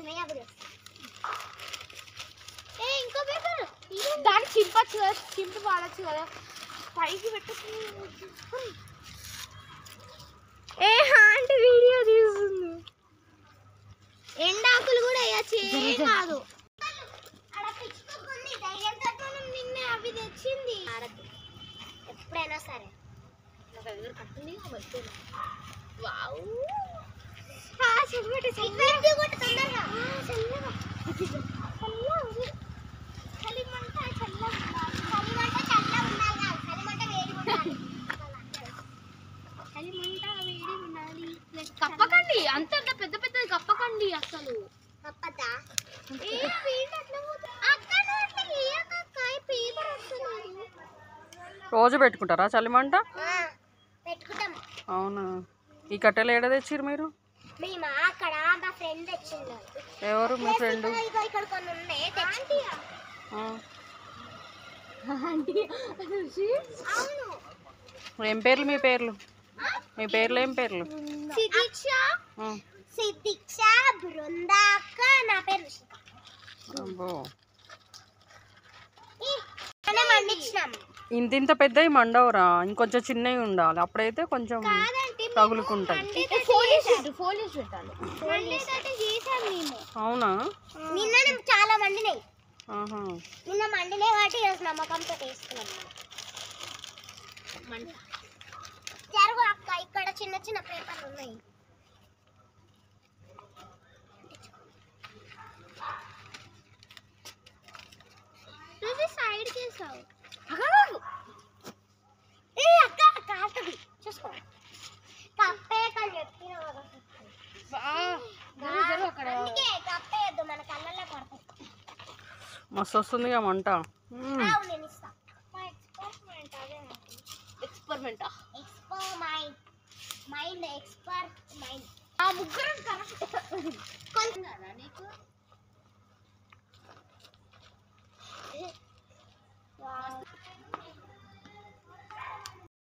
నేను అప్పుడు ఏ ఇంకో పేపర్ దానికి చింపచ్చు కదా చింపి వాడచ్చు కదా పైకి పెట్టుకుని ఏ ఆంటీ వీడియో తీస్తుంది ఎండాకులు కూడా వేయచ్చు ఏం కాదు ఆడ పిచ్చుకోకుంది ధైర్యంతో మనం నిన్న అవి తెచ్చింది ఆడకు. ఎప్పుడైనా సరే నా దగ్గర కట్టుంది వావ్ ఆ చెల్లిబెట్టు చెల్లిబెట్టు కొట్టు తొందరగా చల్లగా చల్లగా ఉంది చలిమంట చల్లగా ఉండాలి చలిమంట చల్లగా ఉండాలి కాదు చలిమంట వేడి ఉండాలి చలిమంట వేడి ఉండాలి కప్పకండి అంత అంత పెద్ద పెద్దది కప్పకండి అసలు తప్పదా ఏ వీళ్ళు అట్లా పోతా అక్కడ అట్లా ఏకాయ పేపర్ వస్తుంది రోజు పెట్టుకుంటారా చలిమంట పెట్టుకుంటాం అవునా ఈ కట్టెలు ఏడ తెచ్చిర్రు మీరు మేము అక్కడ మా ఫ్రెండ్ వచ్చింది ఎవరు మీ ఫ్రెండ్ ఇగో ఇక్కడ కొన్ని ఉన్నాయి తెచ్చి అవును ఏం పేర్లు మీ పేర్లు మీ పేర్లు ఏం పేర్లు సిదీక్ష ఆ, సిదీక్ష బృందాక నా పేరు రుషిక అబ్బో మనం పండించినాం ఇంత ఇంత పెద్దవి మండవరా ఇంకొంచెం చిన్నవి ఉండాలి అప్పుడైతే కొంచెం కాదంటే తగులుకుంటాయి ఫోలియస్ పెట్టు ఫోలియస్ పెట్టాలి మండేటట్టు చేసాం మేము అవునా నిన్న చాలా మండినాయి ఆహా నిన్న మండినాయి కాబట్టి ఈరోజు నమ్మకంతో వేసుకున్నాం మనం జరుగు అక్క ఇక్కడ చిన్న చిన్న పేపర్లు ఉన్నాయి సైడ్ చేసావు ఏ అక్క కాటది చూసుకో కప్పే కని చెప్పిన అక్కడ అందుకే కప్పేయద్దు మన కళ్ళల్లో పడతాయి మస్తు వస్తుందిగా మంట మ్మ్. ఆవు నేను ఇస్తా ఎక్స్పెరిమెంట్ అదే experiment expo mind mind expert mind ఆ ముగ్గురం కరెక్ట్ కొంచెం నీకు వావ్.